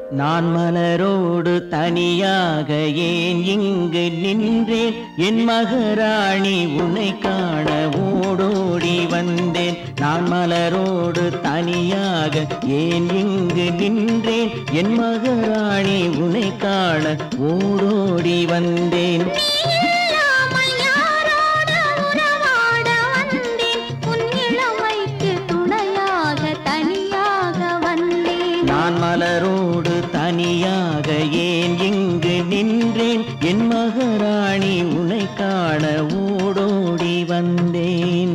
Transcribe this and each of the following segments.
நான் மலரோடு தனியாக ஏன் இங்கு நின்றேன் என் மகராணி உன்னை காண ஓடோடி வந்தேன் நான் மலரோடு தனியாக ஏன் இங்கு நின்றேன் என் மகராணி உன்னை காண ஓடோடி வந்தேன் இல்லாமல் யாரோடு உறவாட வந்தேன் உன் இளமைக்கு துணையாக தனியாக வந்தேன் நான் மலரோடு தனியாக ஏன் இங்கு நின்றேன் என் மகராணி உன்னை காண ஓடோடி வந்தேன்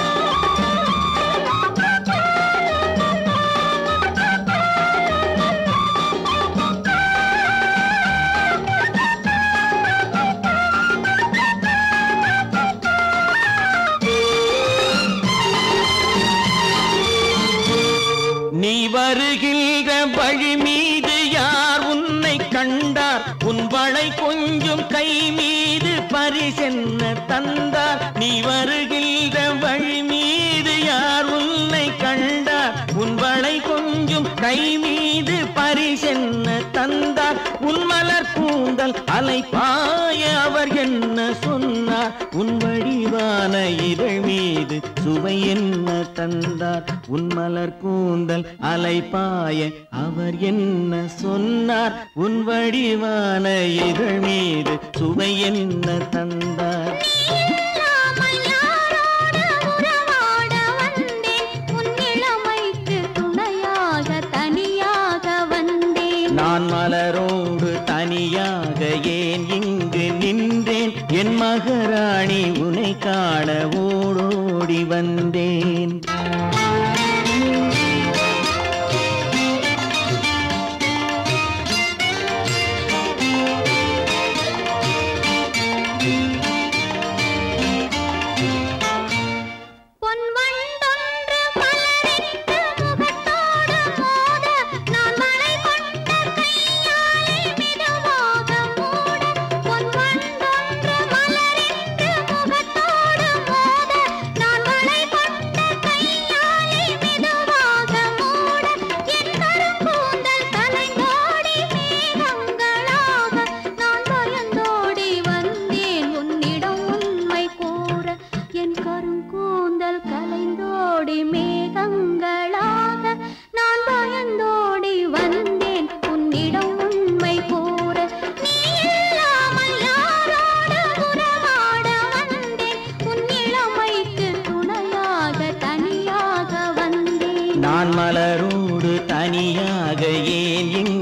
நீ வருகின்ற வழி மீது யார் உன்னை கண்டார் உன் வளை கொஞ்சம் கை மீது பரிசென்ன தந்தார் நீ வருகின்ற வழி மீது யார் உன்னை கண்டார் உன் வளை கொஞ்சம் கை மீது பரிசென்ன தந்தார் உன் மலர் கூந்தல் அலை பாய அவர் என்ன சொன்னார் உன் வடிவான இதழ் மீது சுவை என்ன தந்தார் உன் மலர் கூந்தல் அலை பாய அவர் என்ன சொன்னார் உன் வடிவான இதழ் மீது சுவை என்ன தந்தார் இல்லாமல் யாரோடு உறவாட வந்தேன் உன் இளமைக்கு துணையாக தனியாக வந்தேன் நான் மலரோடு தனியாக ஏன் இங்கு நின்றேன் என் மகராணி உன்னை காண ஓடோடி வந்தேன் பொன் வண்டொன்று மலரிட்டு முகத்தோடு மோத நான் மலை கொண்ட கையாலே மெதுவாக மூட பொன் வண்டொன்று மலரிட்டு முகத்தோடு மோத நான் மலை கொண்ட கையாலே மெதுவாக மூட என் கரும்பூந்தல் கலைந்தோடி மேகங்களாக நான் பயந்தோடி வந்தேன் உன்னிடம் உண்மை கூற என் கருங்கூந்தல் கலைந்தோடி மேகங்களாக நான் பயந்தோடி வந்தேன் உன்னிடம் உண்மை கூற நீ இல்லாமல் யாரோடு உறவாட வந்தேன் உன் இளமைக்கு துணையாக தனியாக வந்தேன் நான் மலரோடு தனியாக ஏன்